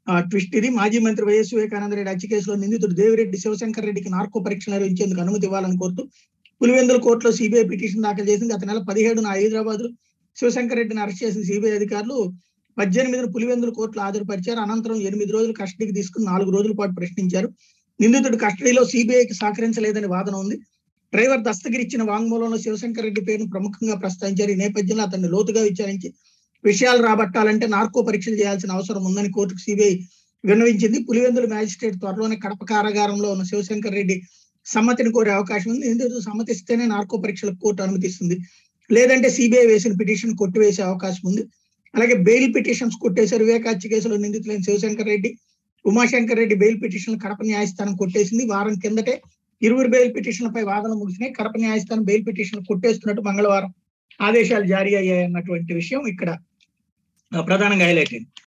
twist ఇది మాజీ మంత్రి వైఎస్ వివేకానంద రెడ్డి హత్య కేసులో నిందితుడు దేవిరెడ్డి శివశంకర్ రెడ్డికి నార్కో పరీక్షలు నిర్వహించేందుకు అనుమతి ఇవ్వాలని కోరుతూ పులివెందుల కోర్టులో సిబిఐ పిటిషన్ దాఖలు చేసింది గత నెల పదిహేడున హైదరాబాద్ లో శివశంకర్ రెడ్డిని అరెస్ట్ చేసిన సిబిఐ అధికారులు పద్దెనిమిదిన పులివెందుల కోర్టులో హాజరుపరిచారు అనంతరం ఎనిమిది రోజులు కస్టడీకి తీసుకుని నాలుగు రోజుల పాటు ప్రశ్నించారు నిందితుడు కస్టడీలో సిబిఐకి సహకరించలేదని వాదన ఉంది డ్రైవర్ దస్తగిరి ఇచ్చిన వాంగ్మూలంలో శివశంకర్ రెడ్డి పేరును ప్రముఖంగా ప్రస్తావించారు ఈ నేపథ్యంలో అతన్ని లోతుగా విచారించి విషయాలు రాబట్టాలంటే నార్కో పరీక్షలు చేయాల్సిన అవసరం ఉందని కోర్టుకు సిబిఐ విన్నవించింది పులివెందుల మ్యాజిస్ట్రేట్ త్వరలోనే కడప కారాగారంలో ఉన్న శివశంకర్ రెడ్డి సమ్మతిని కోరే అవకాశం ఉంది నిందితుడు సమ్మతిస్తేనే నార్కో పరీక్షలకు కోర్టు అనుమతిస్తుంది లేదంటే సిబిఐ వేసిన పిటిషన్ కొట్టివేసే అవకాశం ఉంది అలాగే బెయిల్ పిటిషన్స్ కొట్టేశారు వివేకాచ్య కేసులో నిందితులైన శివశంకర్ రెడ్డి ఉమాశంకర్ రెడ్డి బెయిల్ పిటిషన్ కడప న్యాయస్థానం కొట్టేసింది వారం కిందటే ఇరువురు బెయిల్ పిటిషన్లపై వాదనలు ముగిసినాయి కడప న్యాయస్థానం బెయిల్ పిటిషన్ కొట్టేస్తున్నట్టు మంగళవారం ఆదేశాలు జారీ అయ్యాయి అన్నటువంటి విషయం ఇక్కడ ఆ, ప్రధానంగా హైలైట్ అయింది